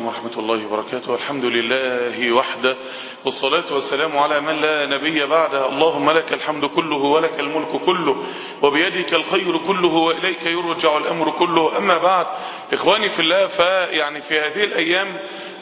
ورحمة الله وبركاته الحمد لله وحده والصلاة والسلام على من لا نبي بعده اللهم لك الحمد كله ولك الملك كله وبيدك الخير كله وإليك يرجع الأمر كله أما بعد إخواني في الله فيعني في هذه الأيام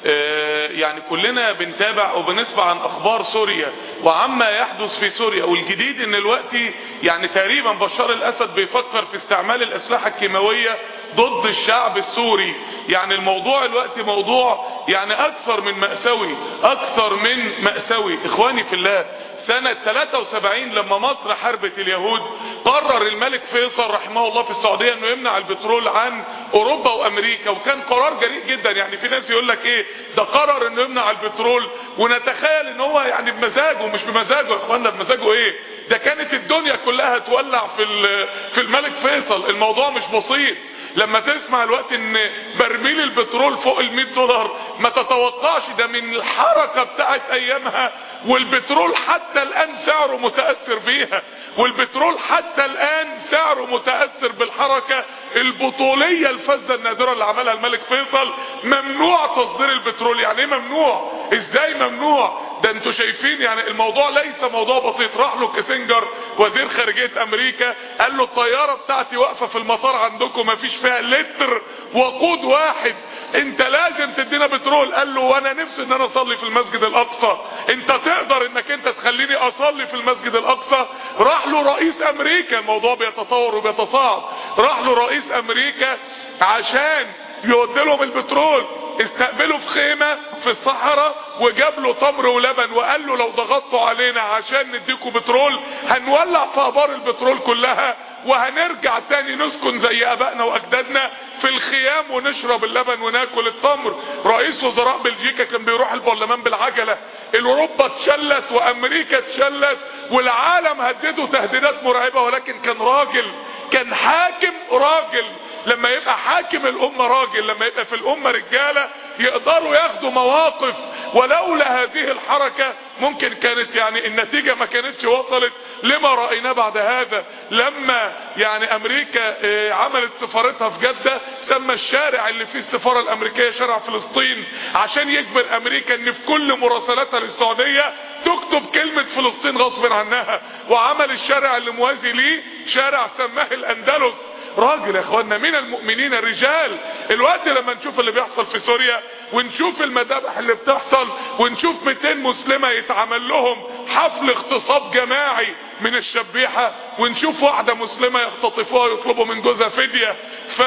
يعني كلنا بنتابع وبنسمع عن أخبار سوريا وعما يحدث في سوريا والجديد ان الوقت يعني تقريبا بشار الأسد بيفكر في استعمال الأسلحة الكيماوية ضد الشعب السوري يعني الموضوع الوقت موضوع يعني أكثر من مأساوي أكثر من مأساوي إخواني في الله سنة 73 لما مصر حربت اليهود قرر الملك فيصل رحمه الله في السعودية انه يمنع البترول عن اوروبا وامريكا وكان قرار جريء جدا يعني في ناس يقول لك ايه ده قرر انه يمنع البترول ونتخيل ان هو يعني بمزاجه مش بمزاجه يا اخوانا بمزاجه ايه ده كانت الدنيا كلها تولع في في الملك فيصل الموضوع مش بسيط لما تسمع الوقت ان برميل البترول فوق ال 100 دولار ما تتوقعش ده من الحركه بتاعت ايامها والبترول حتى الان سعره متاثر بيها والبترول حتى الان سعره متاثر بالحركه البطوليه الفذه النادره اللي عملها الملك فيصل ممنوع تصدير البترول يعني ايه ممنوع ازاي ممنوع ده انتوا شايفين يعني الموضوع ليس موضوع بسيط راح له كيسنجر وزير خارجيه امريكا قال له الطياره بتاعتي واقفه في المطار عندكم ما فيش فيها لتر وقود واحد انت لازم تدينا بترول قال له وانا نفسي ان انا اصلي في المسجد الاقصى انت تقدر انك انت تخليني اصلي في المسجد الاقصى راح له رئيس امريكا الموضوع بيتطور وبيتصاعد راح له رئيس امريكا عشان يودي لهم البترول استقبله في خيمة في الصحراء وجاب له تمر ولبن وقال له لو ضغطتوا علينا عشان نديكم بترول هنولع في ابار البترول كلها وهنرجع تاني نسكن زي ابائنا واجدادنا في الخيام ونشرب اللبن وناكل التمر رئيس وزراء بلجيكا كان بيروح البرلمان بالعجلة اوروبا اتشلت وامريكا اتشلت والعالم هدده تهديدات مرعبة ولكن كان راجل كان حاكم راجل لما يبقى حاكم الامة راجل لما يبقى في الامة رجالة يقدروا ياخدوا مواقف ولولا هذه الحركة ممكن كانت يعني النتيجة ما كانتش وصلت لما رأيناه بعد هذا لما يعني امريكا عملت سفارتها في جدة سمى الشارع اللي فيه السفارة الامريكية شارع فلسطين عشان يجبر امريكا ان في كل مراسلاتها للسعودية تكتب كلمة فلسطين غصب عنها وعمل الشارع اللي موازي ليه شارع سماه الاندلس راجل يا اخوانا من المؤمنين الرجال الوقت لما نشوف اللي بيحصل في سوريا ونشوف المذابح اللي بتحصل ونشوف 200 مسلمة يتعمل لهم حفل اغتصاب جماعي من الشبيحة ونشوف واحدة مسلمة يختطفوها يطلبوا من جوزها فدية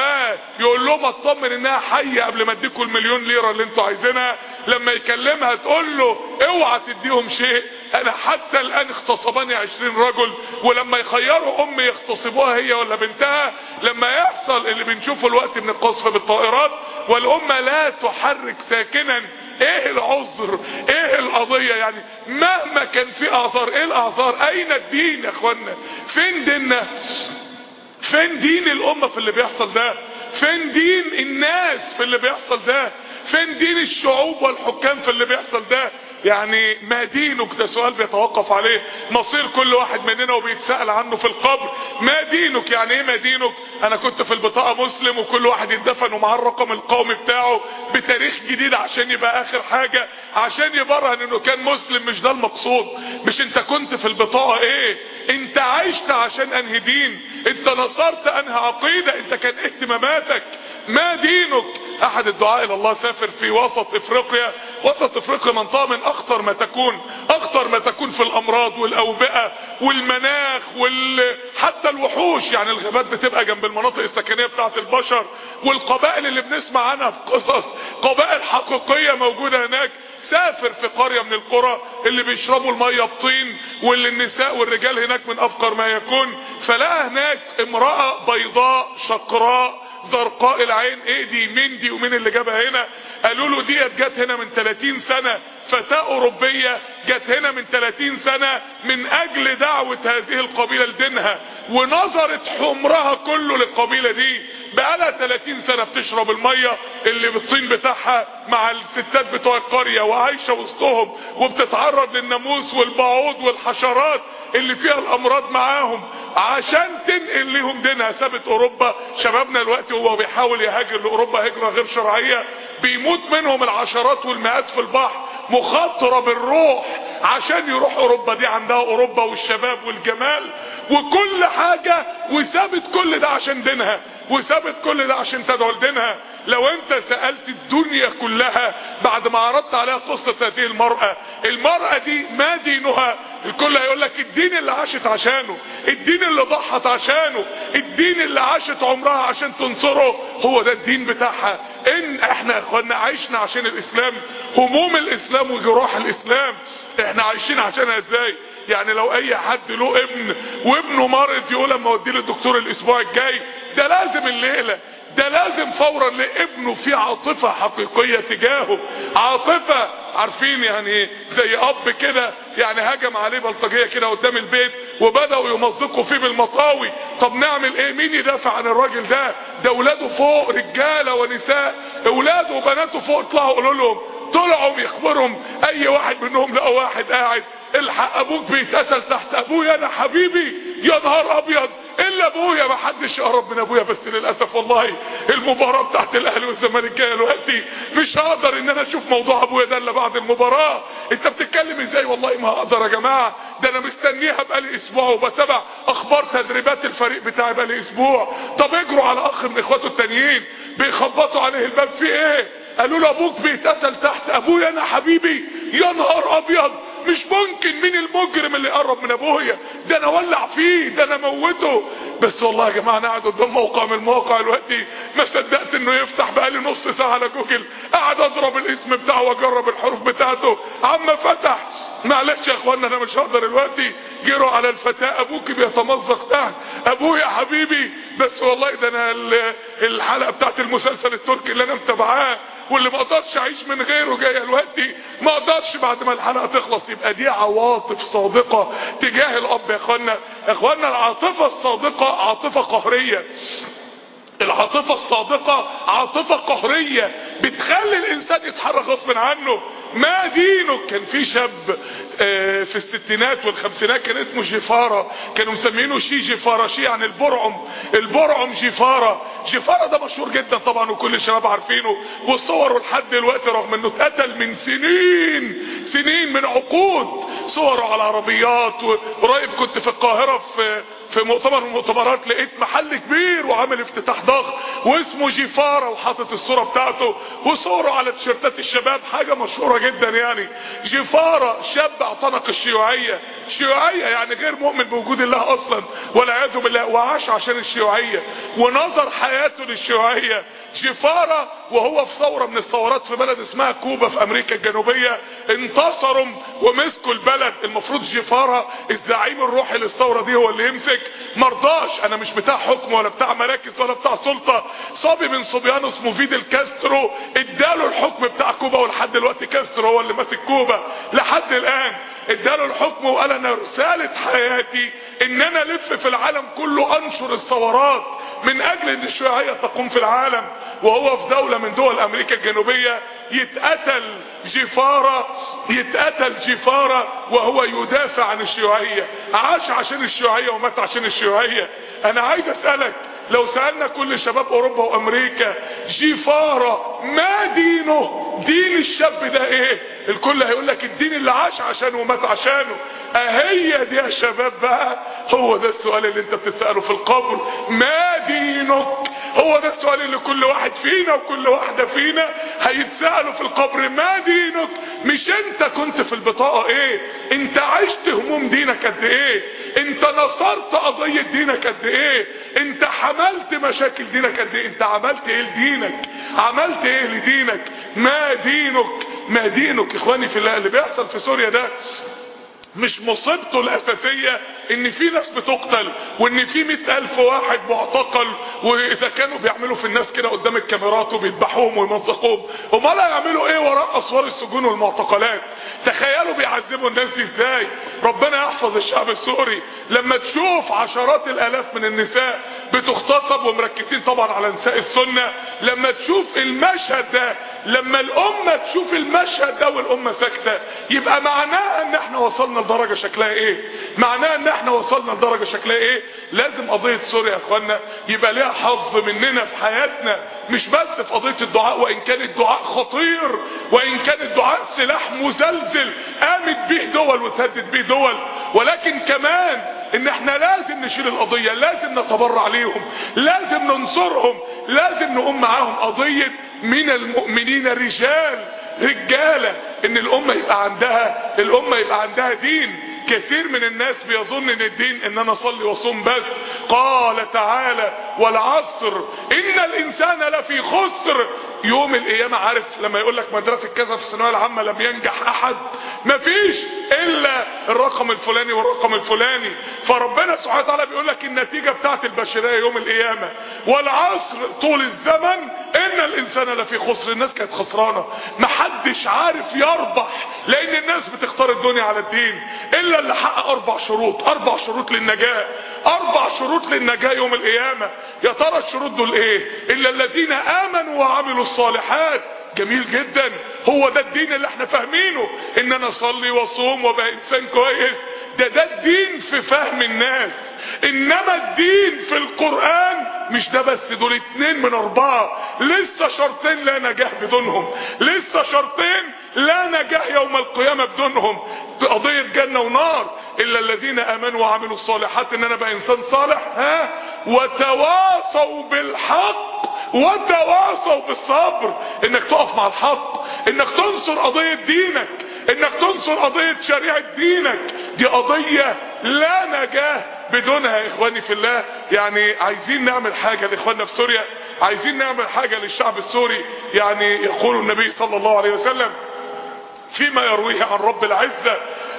فيقول لهم اطمن انها حية قبل ما اديكم المليون ليرة اللي انتوا عايزينها لما يكلمها تقول له اوعى تديهم شيء انا حتى الان اغتصباني 20 رجل ولما يخيروا امي يغتصبوها هي ولا بنتها لما يحصل اللي بنشوفه الوقت من القصف بالطائرات والامه لا تحرك ساكنا ايه العذر ايه القضيه يعني مهما كان في اعذار ايه الاعذار اين الدين يا اخوانا فين ديننا فين دين الامه في اللي بيحصل ده فين دين الناس في اللي بيحصل ده فين دين الشعوب والحكام في اللي بيحصل ده يعني ما دينك ده سؤال بيتوقف عليه مصير كل واحد مننا وبيتسأل عنه في القبر ما دينك يعني ايه ما دينك انا كنت في البطاقة مسلم وكل واحد يدفن ومعاه الرقم القومي بتاعه بتاريخ جديد عشان يبقى اخر حاجة عشان يبرهن انه كان مسلم مش ده المقصود مش انت كنت في البطاقة ايه انت عشت عشان انهي دين انت نصرت انهي عقيدة انت كان اهتماماتك ما دينك احد الدعاء الى الله سافر في وسط افريقيا وسط افريقيا منطقة من اخطر ما تكون اخطر ما تكون في الامراض والاوبئة والمناخ وال حتى الوحوش يعني الغابات بتبقى جنب المناطق السكنية بتاعت البشر والقبائل اللي بنسمع عنها في قصص قبائل حقيقية موجودة هناك سافر في قرية من القرى اللي بيشربوا المية بطين واللي النساء والرجال هناك من افقر ما يكون فلقى هناك امرأة بيضاء شقراء زرقاء العين ايه دي مين دي ومين اللي جابها هنا قالوا له ديت جت هنا من 30 سنة فتاة اوروبية جت هنا من 30 سنة من اجل دعوة هذه القبيلة لدينها ونظرت حمرها كله للقبيلة دي بقالها 30 سنة بتشرب المية اللي بالطين بتاعها مع الستات بتوع القرية وعايشة وسطهم وبتتعرض للناموس والبعوض والحشرات اللي فيها الامراض معاهم عشان تنقل لهم دينها سابت اوروبا شبابنا الوقت دلوقتي هو بيحاول يهاجر لاوروبا هجره غير شرعيه بيموت منهم العشرات والمئات في البحر مخاطره بالروح عشان يروح اوروبا دي عندها اوروبا والشباب والجمال وكل حاجه وسابت كل ده عشان دينها وسابت كل ده عشان تدعو لدينها لو انت سالت الدنيا كلها بعد ما عرضت عليها قصه هذه المراه المراه دي ما دينها الكل هيقول لك الدين اللي عاشت عشانه الدين اللي ضحت عشانه الدين اللي عاشت عمرها عشان تنصره هو ده الدين بتاعها ان احنا يا اخوانا عشنا عشان الاسلام هموم الاسلام وجراح الاسلام احنا عايشين عشانها ازاي يعني لو اي حد له ابن وابنه مرض يقول اما اوديه للدكتور الاسبوع الجاي ده لازم الليله ده لازم فورا لابنه في عاطفة حقيقية تجاهه عاطفة عارفين يعني زي اب كده يعني هجم عليه بلطجية كده قدام البيت وبدأوا يمزقوا فيه بالمطاوي طب نعمل ايه مين يدافع عن الراجل ده ده اولاده فوق رجالة ونساء اولاده وبناته فوق اطلعوا قولوا لهم طلعوا يخبرهم اي واحد منهم لقوا واحد قاعد الحق ابوك بيتقتل تحت ابويا انا حبيبي يا نهار ابيض الا ابويا ما حدش يقرب من ابويا بس للاسف والله المباراه بتاعت الاهلي والزمالك جايه دلوقتي مش هقدر ان انا اشوف موضوع ابويا ده الا بعد المباراه انت بتتكلم ازاي والله ما هقدر يا جماعه ده انا مستنيها بقالي اسبوع وبتابع اخبار تدريبات الفريق بتاعي بقالي اسبوع طب اجروا على اخ من اخواته التانيين بيخبطوا عليه الباب في ايه قالوا له ابوك بيتقتل تحت ابويا انا حبيبي يا نهار ابيض مش ممكن مين المجرم اللي يقرب من ابويا ده انا ولع فيه ده انا موته بس والله يا جماعه انا قاعد قدام موقع من المواقع دلوقتي ما صدقت انه يفتح بقالي نص ساعه على جوجل قاعد اضرب الاسم بتاعه واجرب الحروف بتاعته عم فتح معلش يا اخوانا انا مش هقدر دلوقتي جروا على الفتاه ابوك بيتمزق تحت ابويا حبيبي بس والله ده انا الحلقه بتاعت المسلسل التركي اللي انا متابعاه واللي ما اقدرش اعيش من غيره جايه دلوقتي ما اقدرش بعد ما الحلقه تخلص يبقى دي عواطف صادقه تجاه الاب يا اخوانا يا اخوانا العاطفه الصادقه عاطفه قهريه العاطفة الصادقة عاطفة قهرية بتخلي الانسان يتحرك غصب عنه ما دينك كان في شاب آه في الستينات والخمسينات كان اسمه جفارة كانوا مسمينه شي جفارة شي يعني البرعم البرعم جفارة جفارة ده مشهور جدا طبعا وكل الشباب عارفينه وصوره لحد دلوقتي رغم انه اتقتل من سنين سنين من عقود صوره على عربيات وقريب كنت في القاهرة في في مؤتمر من المؤتمرات لقيت محل كبير وعامل افتتاح ضخم واسمه جفارة وحاطط الصورة بتاعته وصوره على تيشيرتات الشباب حاجة مشهورة جدا يعني جفارة شاب اعتنق الشيوعية شيوعية يعني غير مؤمن بوجود الله اصلا والعياذ بالله وعاش عشان الشيوعية ونظر حياته للشيوعية جفارة وهو في ثورة من الثورات في بلد اسمها كوبا في امريكا الجنوبية انتصروا ومسكوا البلد المفروض جفارة الزعيم الروحي للثورة دي هو اللي يمسك مرضاش انا مش بتاع حكم ولا بتاع مراكز ولا بتاع سلطة صبي من صبيان اسمه فيدل كاسترو اداله الحكم بتاع كوبا ولحد دلوقتي كاسترو هو اللي ماسك كوبا لحد الان اداله الحكم وقال انا رسالة حياتي ان انا الف في العالم كله انشر الثورات من اجل ان الشيوعية تقوم في العالم وهو في دولة من دول امريكا الجنوبية يتقتل جفارة يتقتل جفارة وهو يدافع عن الشيوعية عاش عشان الشيوعية ومات عشان الشيوعية انا عايز اسألك لو سألنا كل شباب اوروبا وامريكا جفارة ما دينه دين الشاب ده ايه الكل هيقول لك الدين اللي عاش عشانه ومات عشانه اهي دي يا شباب بقى هو ده السؤال اللي انت بتسأله في القبر ما دينك هو ده السؤال اللي كل واحد فينا وكل واحدة فينا هيتسألوا في القبر ما دينك مش انت كنت في البطاقة ايه انت عشت هموم دينك قد ايه انت نصرت قضية دينك قد ايه انت حملت مشاكل دينك قد ايه انت عملت ايه لدينك عملت ايه لدينك ما دينك ما دينك اخواني في الله اللي بيحصل في سوريا ده مش مصيبته الاساسية ان في ناس بتقتل وان في مئة الف واحد معتقل واذا كانوا بيعملوا في الناس كده قدام الكاميرات وبيذبحوهم ويمزقوهم امال هيعملوا ايه وراء اسوار السجون والمعتقلات تخيلوا بيعذبوا الناس دي ازاي ربنا يحفظ الشعب السوري لما تشوف عشرات الالاف من النساء بتغتصب ومركزين طبعا على نساء السنة لما تشوف المشهد ده لما الامة تشوف المشهد ده والامة ساكتة يبقى معناها ان احنا وصلنا وصلنا لدرجه شكلها ايه معناه ان احنا وصلنا لدرجه شكلها ايه لازم قضيه سوريا يا اخوانا يبقى ليها حظ مننا في حياتنا مش بس في قضيه الدعاء وان كان الدعاء خطير وان كان الدعاء سلاح مزلزل قامت به دول وتهدد به دول ولكن كمان ان احنا لازم نشيل القضية لازم نتبرع ليهم لازم ننصرهم لازم نقوم معاهم قضية من المؤمنين رجال رجالة ان الامة يبقى عندها الامة يبقى عندها دين كثير من الناس بيظن ان الدين ان انا اصلي واصوم بس قال تعالى والعصر ان الانسان لفي خسر يوم القيامة عارف لما يقول لك مدرسة كذا في الثانوية العامة لم ينجح احد مفيش الا الرقم الفلاني والرقم الفلاني فربنا سبحانه وتعالى بيقول لك النتيجة بتاعت البشرية يوم القيامة والعصر طول الزمن ان الانسان لفي خسر الناس كانت خسرانة محدش عارف يربح لان الناس بتختار الدنيا على الدين الا اللي حقق اربع شروط اربع شروط للنجاة اربع شروط للنجاة يوم القيامة يا ترى الشروط دول ايه الا الذين امنوا وعملوا الصالحات جميل جدا هو ده الدين اللي احنا فاهمينه ان انا اصلي واصوم وابقى انسان كويس ده ده الدين في فهم الناس انما الدين في القرآن مش ده بس دول اتنين من اربعة لسه شرطين لا نجاح بدونهم لسه شرطين لا نجاح يوم القيامة بدونهم قضية جنة ونار الا الذين امنوا وعملوا الصالحات ان انا بقى انسان صالح ها وتواصوا بالحق وتواصوا بالصبر انك تقف مع الحق انك تنصر قضية دينك انك تنصر قضية شريعة دينك دي قضية لا نجاة بدونها يا اخواني في الله يعني عايزين نعمل حاجة لاخواننا في سوريا عايزين نعمل حاجة للشعب السوري يعني يقول النبي صلى الله عليه وسلم فيما يرويه عن رب العزة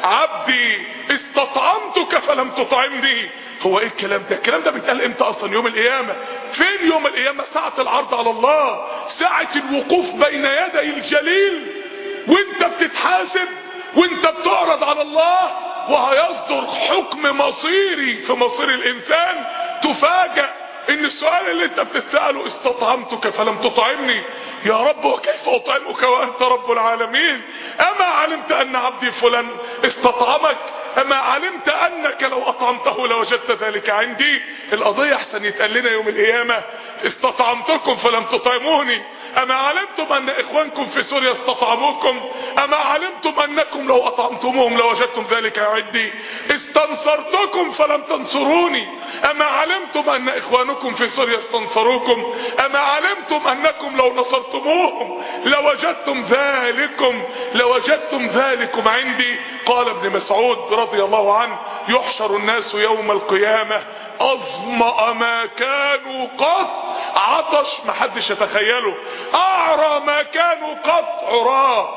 عبدي استطعمتك فلم تطعمني هو ايه الكلام ده الكلام ده بيتقال امتى اصلا يوم القيامة فين يوم القيامة ساعة العرض على الله ساعة الوقوف بين يدي الجليل وانت بتتحاسب وانت بتعرض على الله وهيصدر حكم مصيري في مصير الانسان تفاجأ ان السؤال اللي انت بتسأله استطعمتك فلم تطعمني يا رب وكيف اطعمك وانت رب العالمين اما علمت ان عبدي فلان استطعمك اما علمت انك لو اطعمته لوجدت ذلك عندي القضية احسن يتقال لنا يوم القيامة استطعمتكم فلم تطعموني اما علمتم ان اخوانكم في سوريا استطعموكم اما علمتم انكم لو اطعمتموهم لوجدتم ذلك عندي استنصرتكم فلم تنصروني اما علمتم ان اخوانكم في سوريا استنصروكم اما علمتم انكم لو نصرتموهم لوجدتم ذلكم لوجدتم ذلكم عندي قال ابن مسعود رضي الله عنه يحشر الناس يوم القيامة اظمأ ما كانوا قط عطش محدش يتخيله اعرى ما كانوا قط عراه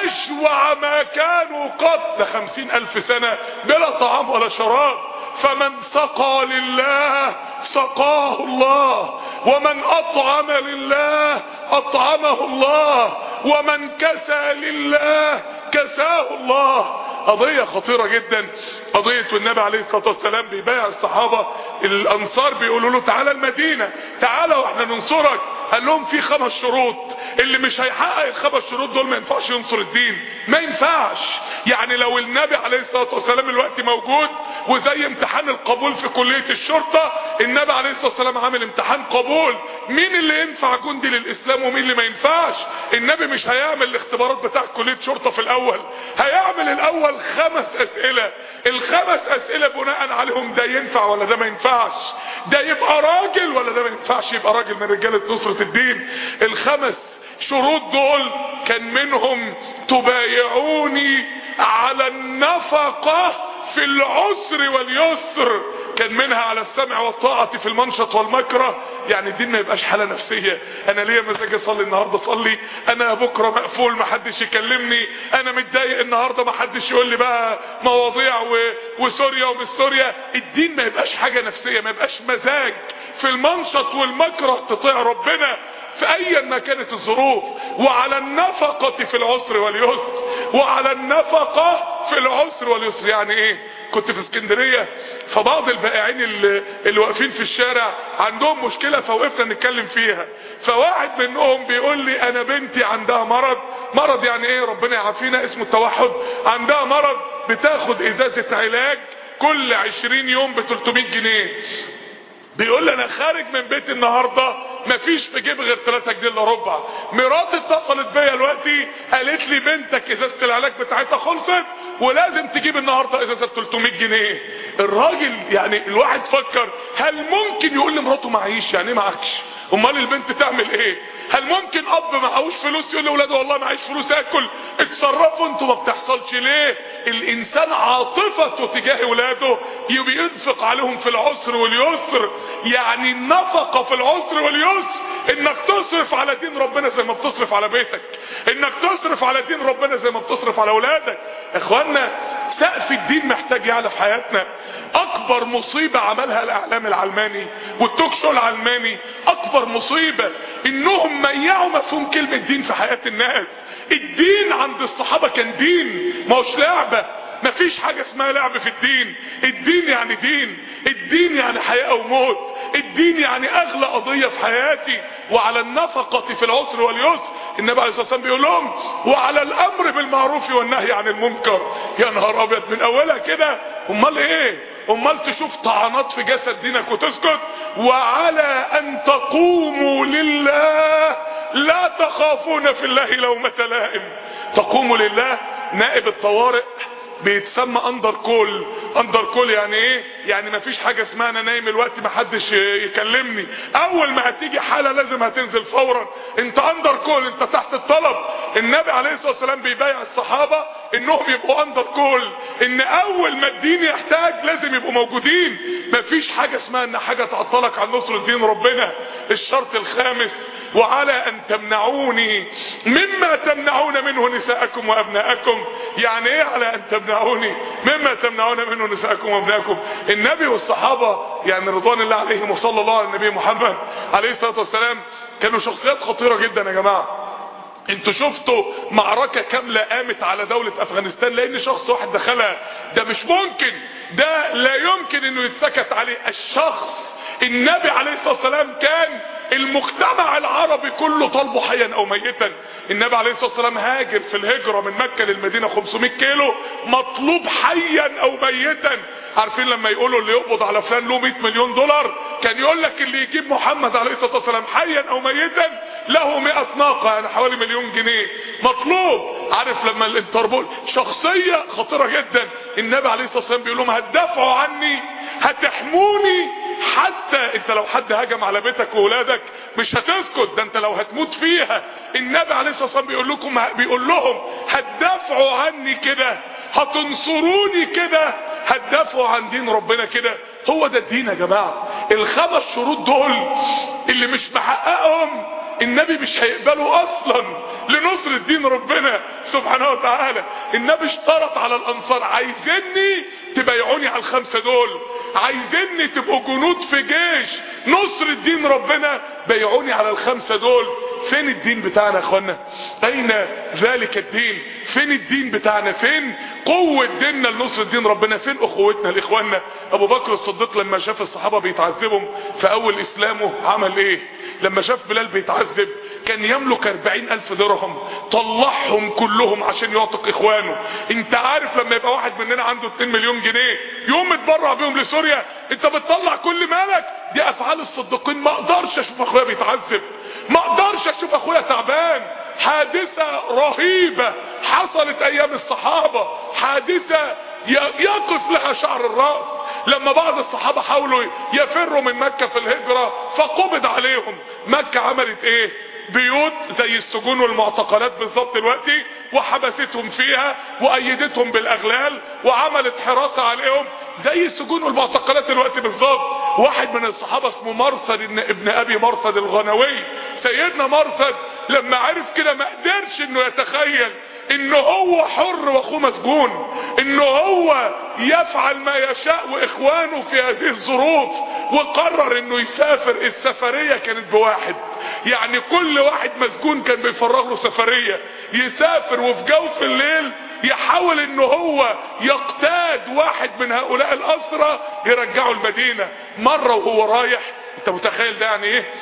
اشوع ما كانوا قط ده خمسين الف سنة بلا طعام ولا شراب فمن سقى لله سقاه الله ومن اطعم لله اطعمه الله ومن كسى لله كساه الله قضية خطيرة جدا قضية والنبي عليه الصلاة والسلام بيبايع الصحابة الانصار بيقولوا له تعالى المدينة تعالى واحنا ننصرك قال لهم في خمس شروط اللي مش هيحقق الخمس شروط دول ما ينفعش ينصر الدين ما ينفعش يعني لو النبي عليه الصلاة والسلام الوقت موجود وزي امتحان القبول في كلية الشرطة النبي عليه الصلاة والسلام عامل امتحان قبول مين اللي ينفع جندي للاسلام ومين اللي ما ينفعش النبي مش هيعمل الاختبارات بتاع كلية شرطة في الاول هيعمل الاول خمس اسئلة الخمس اسئلة بناء عليهم ده ينفع ولا ده ما ينفعش ده يبقى راجل ولا ده ما ينفعش يبقى راجل من رجالة نصرة الدين الخمس شروط دول كان منهم تبايعوني على النفقة في العسر واليسر كان منها على السمع والطاعة في المنشط والمكره يعني الدين ما يبقاش حالة نفسية انا ليا مزاج اصلي النهاردة اصلي انا بكرة مقفول ما حدش يكلمني انا متضايق النهاردة ما حدش يقول لي بقى مواضيع و... وسوريا ومش سوريا الدين ما يبقاش حاجة نفسية ما يبقاش مزاج في المنشط والمكره تطيع ربنا في ايا ما كانت الظروف وعلى النفقة في العسر واليسر وعلى النفقة في العسر واليسر يعني ايه كنت في اسكندرية فبعض البائعين اللي, اللي واقفين في الشارع عندهم مشكلة فوقفنا نتكلم فيها فواحد منهم بيقول لي انا بنتي عندها مرض مرض يعني ايه ربنا يعافينا اسمه التوحد عندها مرض بتاخد ازازة علاج كل 20 يوم ب 300 جنيه بيقول لي انا خارج من بيت النهارده مفيش في جيبي غير 3 جنيه الا ربع مراتي اتصلت بيا دلوقتي قالت لي بنتك ازازه العلاج بتاعتها خلصت ولازم تجيب النهارده ازازه ب 300 جنيه الراجل يعني الواحد فكر هل ممكن يقول لمراته معيش يعني ايه معكش امال البنت تعمل ايه هل ممكن اب معهوش فلوس يقول لاولاده والله معيش فلوس اكل اتصرفوا انتوا ما بتحصلش ليه الانسان عاطفته تجاه ولاده بينفق عليهم في العسر واليسر يعني النفقه في العسر واليسر انك تصرف على دين ربنا زي ما بتصرف على بيتك انك تصرف على دين ربنا زي ما بتصرف على اولادك اخوانا سقف الدين محتاج يعلى في حياتنا اكبر مصيبه عملها الاعلام العلماني والتوك شو العلماني اكبر مصيبه انهم ميعوا مفهوم كلمه دين في حياه الناس الدين عند الصحابه كان دين ما هوش لعبه مفيش حاجة اسمها لعب في الدين الدين يعني دين الدين يعني حياة او موت الدين يعني اغلى قضية في حياتي وعلى النفقة في العسر واليسر النبي عليه الصلاة والسلام بيقول لهم وعلى الامر بالمعروف والنهي عن المنكر يا نهار ابيض من اولها كده امال ايه امال تشوف طعنات في جسد دينك وتسكت وعلى ان تقوموا لله لا تخافون في الله لومة لائم تقوموا لله نائب الطوارئ بيتسمى اندر كول اندر كول يعني ايه يعني مفيش حاجه اسمها انا نايم الوقت ما حدش يكلمني اول ما هتيجي حاله لازم هتنزل فورا انت اندر كول انت تحت الطلب النبي عليه الصلاه والسلام بيبايع الصحابه انهم يبقوا اندر كول ان اول ما الدين يحتاج لازم يبقوا موجودين مفيش حاجه اسمها ان حاجه تعطلك عن نصر دين ربنا الشرط الخامس وعلى ان تمنعوني مما تمنعون منه نساءكم وابناءكم يعني ايه على ان تمنعوني مما تمنعون منه نساءكم وابناءكم النبي والصحابه يعني رضوان الله عليهم وصلى الله على النبي محمد عليه الصلاه والسلام كانوا شخصيات خطيره جدا يا جماعه انتوا شفتوا معركة كاملة قامت على دولة افغانستان لان شخص واحد دخلها ده مش ممكن ده لا يمكن انه يتسكت عليه الشخص النبي عليه الصلاة والسلام كان المجتمع العربي كله طالبه حيا او ميتا النبي عليه الصلاه والسلام هاجر في الهجره من مكه للمدينه 500 كيلو مطلوب حيا او ميتا عارفين لما يقولوا اللي يقبض على فلان له 100 مليون دولار كان يقول لك اللي يجيب محمد عليه الصلاه والسلام حيا او ميتا له 100 ناقه يعني حوالي مليون جنيه مطلوب عارف لما الانتربول شخصيه خطيره جدا النبي عليه الصلاه والسلام بيقول لهم هتدافعوا عني هتحموني حتى انت لو حد هجم على بيتك واولادك مش هتسكت ده انت لو هتموت فيها النبي عليه الصلاه والسلام بيقول لكم بيقول لهم هتدافعوا عني كده هتنصروني كده هتدافعوا عن دين ربنا كده هو ده الدين يا جماعه الخمس شروط دول اللي مش محققهم النبي مش هيقبله اصلا لنصر الدين ربنا سبحانه وتعالى النبي اشترط على الانصار عايزيني تبايعوني على الخمسه دول عايزيني تبقوا جنود في جيش نصر الدين ربنا بايعوني على الخمسه دول فين الدين بتاعنا يا اخوانا اين ذلك الدين فين الدين بتاعنا فين قوه ديننا لنصر دين ربنا فين اخوتنا لاخواننا ابو بكر الصديق لما شاف الصحابه بيتعذبوا في اول اسلامه عمل ايه لما شاف بلال بيتعذب كان يملك أربعين ألف درهم طلعهم كلهم عشان يعتق إخوانه أنت عارف لما يبقى واحد مننا عنده 2 مليون جنيه يقوم متبرع بيهم لسوريا أنت بتطلع كل مالك دي أفعال الصديقين ما أقدرش أشوف أخويا بيتعذب ما أقدرش أشوف أخويا تعبان حادثة رهيبة حصلت أيام الصحابة حادثة يقف لها شعر الرأس لما بعض الصحابة حاولوا يفروا من مكة في الهجرة فقبض عليهم مكة عملت ايه بيوت زي السجون والمعتقلات بالظبط دلوقتي وحبستهم فيها وايدتهم بالاغلال وعملت حراسة عليهم زي السجون والمعتقلات دلوقتي بالظبط واحد من الصحابة اسمه مرثد ابن ابي مرثد الغنوي سيدنا مرثد لما عرف كده ما قدرش انه يتخيل انه هو حر واخوه مسجون انه هو يفعل ما يشاء واخوانه في هذه الظروف وقرر انه يسافر السفرية كانت بواحد يعني كل واحد مسجون كان بيفرغ له سفرية يسافر وفي جوف الليل يحاول ان هو يقتاد واحد من هؤلاء الاسرى يرجعه المدينة مرة وهو رايح انت متخيل ده يعني ايه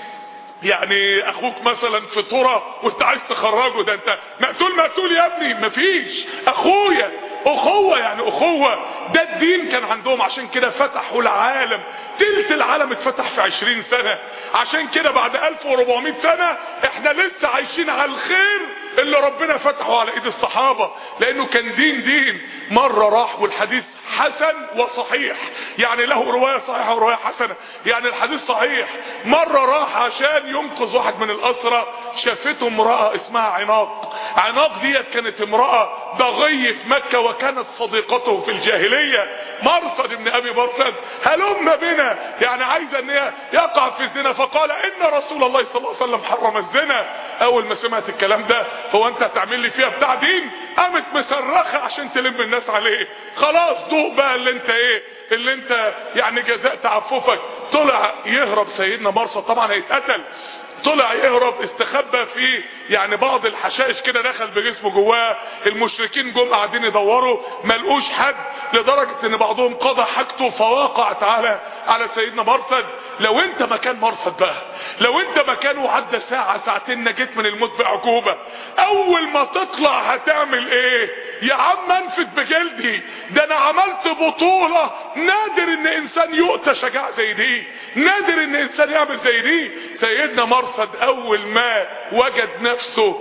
يعني اخوك مثلا في طرة وانت عايز تخرجه ده انت مقتول مقتول يا ابني مفيش اخويا اخوة يعني اخوة ده الدين كان عندهم عشان كده فتحوا العالم تلت العالم اتفتح في عشرين سنة عشان كده بعد 1400 سنة احنا لسه عايشين على الخير اللي ربنا فتحه على ايد الصحابة لانه كان دين دين مرة راح والحديث حسن وصحيح يعني له رواية صحيحة ورواية حسنة يعني الحديث صحيح مرة راح عشان ينقذ واحد من الأسرة شافته امرأة اسمها عناق عناق ديت كانت امرأة بغي في مكة وكانت صديقته في الجاهلية مرصد ابن ابي مرصد هلم بنا يعني عايزة ان هي يقع في الزنا فقال ان رسول الله صلى الله عليه وسلم حرم الزنا اول ما سمعت الكلام ده هو انت هتعمل لي فيها بتاع دين قامت مصرخة عشان تلم الناس عليه خلاص دوق بقى اللي انت ايه اللي انت يعني جزاء تعففك طلع يهرب سيدنا مرصد طبعا هيتقتل طلع يهرب استخبى في يعني بعض الحشائش كده دخل بجسمه جواه المشركين جم قاعدين يدوروا ما لقوش حد لدرجه ان بعضهم قضى حاجته فوقع تعالى على سيدنا مرصد لو انت مكان مرصد بقى لو انت مكانه عدى ساعه ساعتين نجيت من الموت بعجوبه اول ما تطلع هتعمل ايه يا عم انفد بجلدي ده انا عملت بطوله نادر ان انسان يؤتى شجاعه زي دي نادر ان انسان يعمل زي دي سيدنا مرصد مرصد اول ما وجد نفسه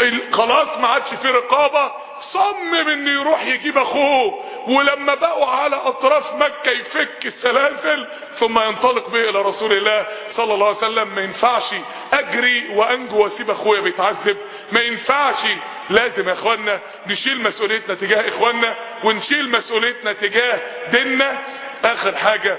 خلاص ما عادش في رقابه صمم انه يروح يجيب اخوه ولما بقوا على اطراف مكه يفك السلاسل ثم ينطلق به الى رسول الله صلى الله عليه وسلم ما ينفعش اجري وانجو واسيب اخويا بيتعذب ما ينفعش لازم يا اخوانا نشيل مسؤوليتنا تجاه اخواننا ونشيل مسؤوليتنا تجاه ديننا اخر حاجه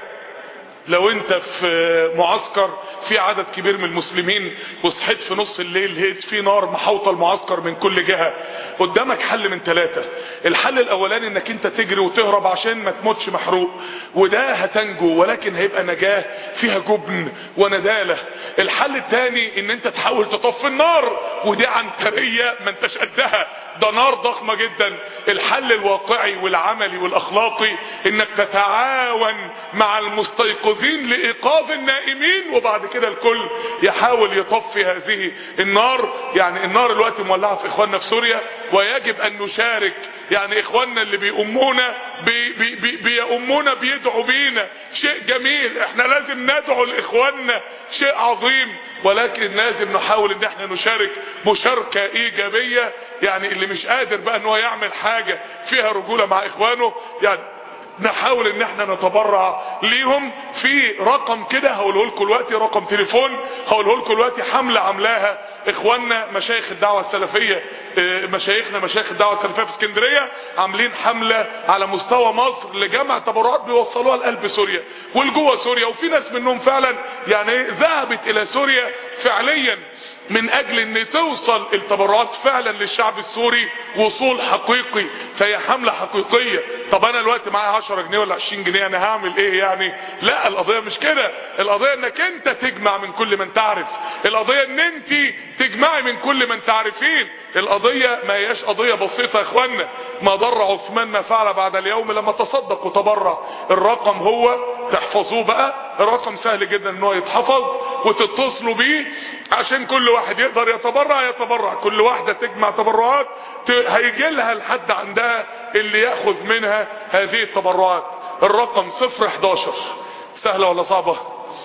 لو انت في معسكر في عدد كبير من المسلمين وصحيت في نص الليل لقيت في نار محوطه المعسكر من كل جهه قدامك حل من ثلاثه الحل الاولاني انك انت تجري وتهرب عشان ما تموتش محروق وده هتنجو ولكن هيبقى نجاه فيها جبن ونداله الحل الثاني ان انت تحاول تطفي النار ودي عنتريه ما انتش قدها ده نار ضخمه جدا الحل الواقعي والعملي والاخلاقي انك تتعاون مع المستيقظين لايقاظ النائمين وبعد كده الكل يحاول يطفي هذه النار يعني النار الوقت مولعه في اخواننا في سوريا ويجب ان نشارك يعني اخواننا اللي بيؤمونا بي بي بي بيؤمونا بيدعوا بينا شيء جميل احنا لازم ندعو لاخواننا شيء عظيم ولكن لازم نحاول ان احنا نشارك مشاركه ايجابيه يعني اللي مش قادر بقى ان هو يعمل حاجه فيها رجوله مع اخوانه يعني نحاول ان احنا نتبرع ليهم في رقم كده هقوله لكم دلوقتي رقم تليفون هقوله لكم دلوقتي حمله عاملاها اخواننا مشايخ الدعوه السلفيه مشايخنا مشايخ الدعوه السلفيه في اسكندريه عاملين حمله على مستوى مصر لجمع تبرعات بيوصلوها لقلب سوريا ولجوه سوريا وفي ناس منهم فعلا يعني ذهبت الى سوريا فعليا من اجل ان توصل التبرعات فعلا للشعب السوري وصول حقيقي فهي حملة حقيقية طب انا الوقت معايا 10 جنيه ولا 20 جنيه انا هعمل ايه يعني لا القضية مش كده القضية انك انت تجمع من كل من تعرف القضية ان انت تجمعي من كل من تعرفين القضية ما هياش قضية بسيطة يا اخوانا ما ضر عثمان ما فعل بعد اليوم لما تصدق وتبرع الرقم هو تحفظوه بقى الرقم سهل جدا ان هو يتحفظ وتتصلوا بيه عشان كل واحد يقدر يتبرع يتبرع كل واحدة تجمع تبرعات هيجي لها لحد عندها اللي ياخذ منها هذه التبرعات الرقم 011 سهلة ولا صعبة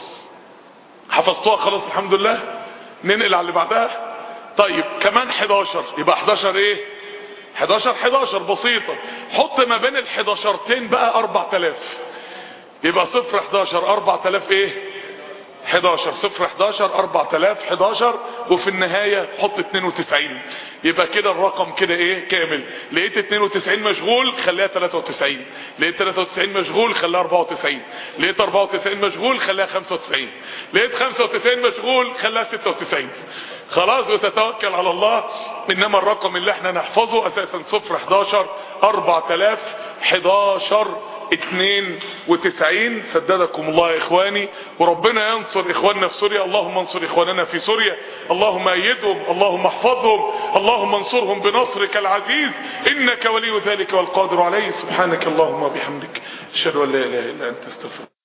حفظتوها خلاص الحمد لله ننقل على اللي بعدها طيب كمان 11 يبقى 11 ايه 11 11 بسيطة حط ما بين ال 11 بقى 4000 يبقى 0 11 4000 ايه 11 0 11 4000 11 وفي النهاية حط 92 يبقى كده الرقم كده ايه كامل لقيت 92 مشغول خليها 93 لقيت 93 مشغول خليها 94 لقيت 94 مشغول خليها 95 لقيت 95 مشغول خليها 96 خلاص وتتوكل على الله انما الرقم اللي احنا نحفظه اساسا 0 11 4000 11 92 سددكم الله يا اخواني وربنا ينصر اخواننا في سوريا اللهم انصر اخواننا في سوريا اللهم ايدهم اللهم احفظهم اللهم انصرهم بنصرك العزيز انك ولي ذلك والقادر عليه سبحانك اللهم وبحمدك اشهد ان لا اله الا انت استغفرك